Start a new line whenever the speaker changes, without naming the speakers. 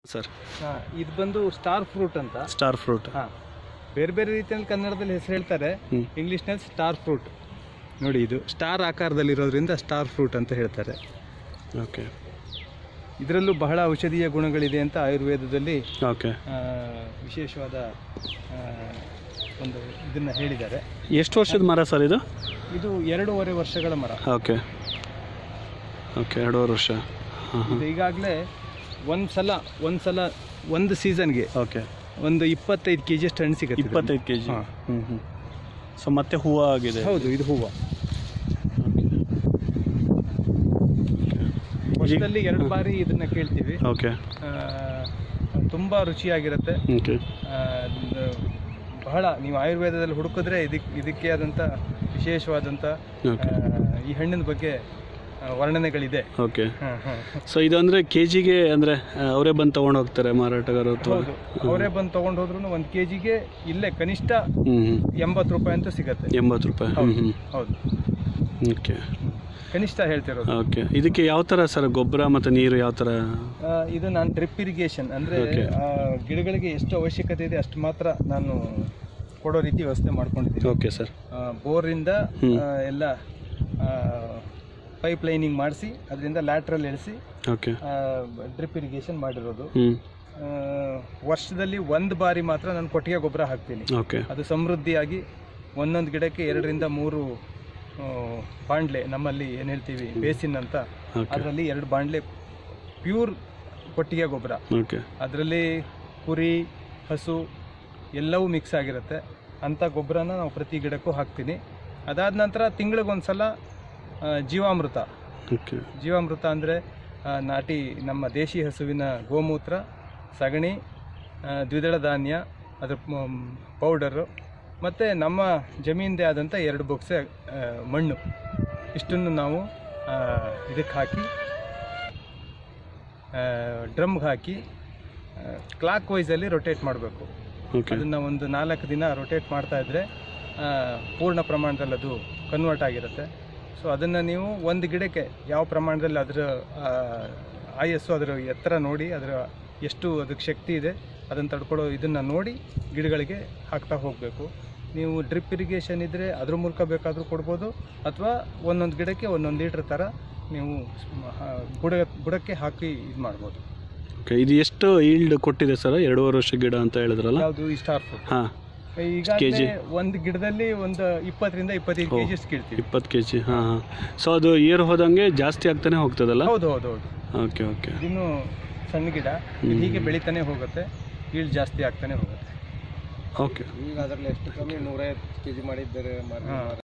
Sir
ಇದು ಬಂದು star fruit ಅಂತ
ಸ್ಟಾರ್ ಫ್ರೂಟ್
ಹಾ ಬೇರೆ ಬೇರೆ ರೀತಿಯಲ್ಲಿ ಕನ್ನಡದಲ್ಲಿ ಹೆಸರು ಹೇಳ್ತಾರೆ
ಹ್ಮ್.
ಇಂಗ್ಲೀಷ್ನಲ್ಲಿ ಸ್ಟಾರ್ ಫ್ರೂಟ್ ನೋಡಿ ಇದು ಸ್ಟಾರ್ ಆಕಾರದಲ್ಲಿರೋದ್ರಿಂದ ಸ್ಟಾರ್ ಫ್ರೂಟ್ ಅಂತ ಹೇಳ್ತಾರೆ
ಓಕೆ
ಇದರಲ್ಲೂ ಬಹಳ ಔಷಧೀಯ ಗುಣಗಳಿದೆ ಅಂತ ಆಯುರ್ವೇದದಲ್ಲಿ
ಓಕೆ
ಆ, ವಿಶೇಷವಾದ ಆ, ಒಂದು ಇದನ್ನು ಹೇಳಿದ್ದಾರೆ
ಎಷ್ಟು ವರ್ಷದ ಮರ ಸರ್ ಇದು
ಇದು ಎರಡೂವರೆ ವರ್ಷಗಳ ಮರ
ಓಕೆ ಓಕೆ ಎರಡೂವರೆ ವರ್ಷ ಹಾಂ ಹಾಂ
ಇದು ಈಗಾಗಲೇ ಒಂದು ಸಲ ಒಂದು ಸಲ ಒಂದು ಸೀಸನ್ಗೆ
ಓಕೆ
ಒಂದು ಇಪ್ಪತ್ತೈದು ಕೆ ಜಿಯಷ್ಟು ಹಣ್ಣು ಸಿಗುತ್ತೆ ಇದರಲ್ಲಿ.
ಇಪ್ಪತ್ತೈದು ಕೆ ಜಿ
ಹಾ.
ಹ್ಞೂ ಹ್ಞೂ ಸೊ ಮತ್ತೆ ಹೂವು ಆಗಿದೆ
ಹೌದು ಇದು ಹೂವು
ಓಕೆ
ವರ್ಷದಲ್ಲಿ ಎರಡು ಬಾರಿ ಇದನ್ನ ಕೇಳ್ತೀವಿ
ಓಕೆ
ಆ, ತುಂಬ ರುಚಿಯಾಗಿರುತ್ತೆ
ಓಕೆ
ಆ, ನ- ಬಹಳ ನೀವು ಆಯುರ್ವೇದದಲ್ಲಿ ಹುಡುಕಿದ್ರೆ ಇದಕ್ಕೆ ಇದಕ್ಕೆ ಆದಂಥ ವಿಶೇಷವಾದಂಥ
ಓಕೆ
ಆ, ಈ ಹಣ್ಣಿನ ಬಗ್ಗೆ ಆ, ವರ್ಣನೆಗಳಿದೆ
ಓಕೆ
ಹಾಂ ಹಾಂ
ಸೊ ಇದು ಅಂದರೆ ಕೆ ಜಿಗೆ ಅಂದರೆ ಅವರೇ ಬಂದು ತೊಗೊಂಡು ಹೋಗ್ತಾರೆ ಮಾರಾಟಗಾರರು ಅಥವಾ
ಹೌದು ಅವರೇ ಬಂದು ತೊಗೊಂಡು ಹೋದ್ರು ಒಂದು ಕೆ ಜಿಗೆ ಇಲ್ಲೇ ಕನಿಷ್ಠ
ಹ್ಞೂ ಹ್ಞೂ
ಎಂಬತ್ತು ರೂಪಾಯಿ ಅಂತೂ ಸಿಗತ್ತೆ
ಎಂಬತ್ತು ರೂಪಾಯಿ ಹ್ಞೂ ಹ್ಞೂ
ಹೌದು
ಓಕೆ
ಕನಿಷ್ಠ ಹೇಳ್ತಿರೋದು
ಓಕೆ ಇದಕ್ಕೆ ಯಾವ ಥರ ಸರ್ ಗೊಬ್ಬರ ಮತ್ತು ನೀರು ಯಾವ ಥರ
ಆ, ಇದು ನಾನು ಡ್ರಿಪ್ ಇರಿಗೇಷನ್ ಅಂದರೆ
Okay.
ಗಿಡಗಳಿಗೆ ಎಷ್ಟು ಅವಶ್ಯಕತೆ ಇದೆ ಅಷ್ಟು ಮಾತ್ರ ನಾನು ಕೊಡೋ ರೀತಿ ವ್ಯವಸ್ಥೆ ಮಾಡ್ಕೊಂಡಿದ್ದೀನಿ
ಓಕೆ ಸರ್
ಆ, ಬೋರಿಂದ
ಹ್ಮ್.
ಆ, ಎಲ್ಲ ಪೈಪ್ ಲೈನಿಂಗ್ ಮಾಡಿಸಿ ಅದರಿಂದ ಲ್ಯಾಟ್ರಲ್ ಇಳಿಸಿ
ಓಕೆ
ಡ್ರಿಪ್ ಇರಿಗೇಷನ್ ಮಾಡಿರೋದು
ಹ್ಞೂ
ಆ, ವರ್ಷದಲ್ಲಿ ಒಂದು ಬಾರಿ ಮಾತ್ರ ನಾನು ಕೊಟ್ಟಿಗೆ ಗೊಬ್ಬರ ಹಾಕ್ತೀನಿ
ಓಕೆ
ಅದು ಸಮೃದ್ಧಿಯಾಗಿ ಒಂದೊಂದು ಗಿಡಕ್ಕೆ ಎರಡರಿಂದ ಮೂರು ಆ, ಬಾಂಡ್ಲೆ ನಮ್ಮಲ್ಲಿ ಏನು ಹೇಳ್ತೀವಿ ಬೇಸಿನ್ ಅಂತ
ಓಕೆ
ಅದರಲ್ಲಿ ಎರಡು ಬಾಂಡ್ಲೆ ಪ್ಯೂರ್ ಕೊಟ್ಟಿಗೆ ಗೊಬ್ಬರ
ಓಕೆ
ಅದರಲ್ಲಿ ಕುರಿ ಹಸು ಎಲ್ಲವೂ ಮಿಕ್ಸ್ ಆಗಿರುತ್ತೆ ಅಂಥ ಗೊಬ್ಬರನ ನಾವು ಪ್ರತಿ ಗಿಡಕ್ಕೂ ಹಾಕ್ತೀನಿ ಅದಾದ ನಂತರ ತಿಂಗಳಿಗೊಂದು ಸಲ ಆ, ಜೀವಾಮೃತ
ಓಕೆ
ಜೀವಾಮೃತ ಅಂದರೆ ನಾಟಿ ನಮ್ಮ ದೇಶಿ ಹಸುವಿನ ಗೋಮೂತ್ರ ಸಗಣಿ ಆ, ದ್ವಿದಳ ಧಾನ್ಯ ಅದ್ರ ಪೌಡರು ಮತ್ತು ನಮ್ಮ ಜಮೀನದೇ ಆದಂಥ ಎರಡು ಬೊಕ್ಸೆ ಆ, ಮಣ್ಣು ಇಷ್ಟನ್ನು ನಾವು ಇದಕ್ಕೆ ಹಾಕಿ ಡ್ರಮ್ಗೆ ಹಾಕಿ ಕ್ಲಾಕ್ ವೈಸಲ್ಲಿ ರೊಟೇಟ್ ಮಾಡಬೇಕು
ಓಕೆ
ಅದನ್ನು ಒಂದು ನಾಲ್ಕು ದಿನ ರೊಟೇಟ್ ಮಾಡ್ತಾ ಇದ್ದರೆ ಆ, ಪೂರ್ಣ ಪ್ರಮಾಣದಲ್ಲಿ ಅದು ಕನ್ವರ್ಟ್ ಆಗಿರುತ್ತೆ ಸೊ ಅದನ್ನು ನೀವು ಒಂದು ಗಿಡಕ್ಕೆ ಯಾವ ಪ್ರಮಾಣದಲ್ಲಿ ಅದರ ಆ, ಆಯಸ್ಸು ಅದರ ಎತ್ತರ ನೋಡಿ ಅದರ ಎಷ್ಟು ಅದಕ್ಕೆ ಶಕ್ತಿ ಇದೆ ಅದನ್ನು ತಡ್ಕೊಳ್ಳೋ ಇದನ್ನು ನೋಡಿ ಗಿಡಗಳಿಗೆ ಹಾಕ್ತಾ ಹೋಗಬೇಕು ನೀವು ಡ್ರಿಪ್ ಇರಿಗೇಷನ್ ಇದ್ದರೆ ಅದ್ರ ಮೂಲಕ ಬೇಕಾದರೂ ಕೊಡ್ಬೋದು ಅಥವಾ ಒಂದೊಂದು ಗಿಡಕ್ಕೆ ಒಂದೊಂದು ಲೀಟ್ರ್ ಥರ ನೀವು ಆ, ಬುಡ ಬುಡಕ್ಕೆ ಹಾಕಿ ಇದು ಮಾಡ್ಬೋದು
ಓಕೆ ಇದು ಎಷ್ಟು ಈಲ್ಡ್ ಕೊಟ್ಟಿದೆ ಸರ್ ಎರಡೂವರೆ ವರ್ಷ ಗಿಡ ಅಂತ ಹೇಳಿದ್ರಲ್ಲ
ಯಾವುದು ಈ ಸ್ಟಾರ್ ಫ್ರೂಟ್
ಹಾಂ
ಈಗಾಗಲೇ ಒಂದು ಗಿಡದಲ್ಲಿ ಒಂದು ಇಪ್ಪತ್ತರಿಂದ ಇಪ್ಪತ್ತೈದು
ಓ.
ಕೆ ಜಿಸ್ ಕೀಳ್ತೀವಿ
ಇಪ್ಪತ್ತು ಕೆ ಜಿ ಹಾಂ ಹಾಂ ಸೊ ಅದು ಏರ್ ಹೋದಂಗೆ ಜಾಸ್ತಿ ಆಗ್ತಾನೆ ಹೋಗ್ತದಲ್ಲ
ಹೌದು ಹೌದು ಹೌದು
ಓಕೆ ಓಕೆ
ಇದಿನ್ನು ಸಣ್ಣ ಗಿಡ ಇದು ಹೀಗೆ ಬೆಳಿತಾನೆ ಹೋಗುತ್ತೆ ಈಲ್ಡ್ ಜಾಸ್ತಿ ಆಗ್ತಾನೆ ಹೋಗುತ್ತೆ
ಓಕೆ
ಈಗ ಅದರಲ್ಲಿ ಎಷ್ಟು ಕಮ್ಮಿ ನೂರೈವತ್ತು ಕೆ ಜಿ ಮಾಡಿದ್ದಾರೆ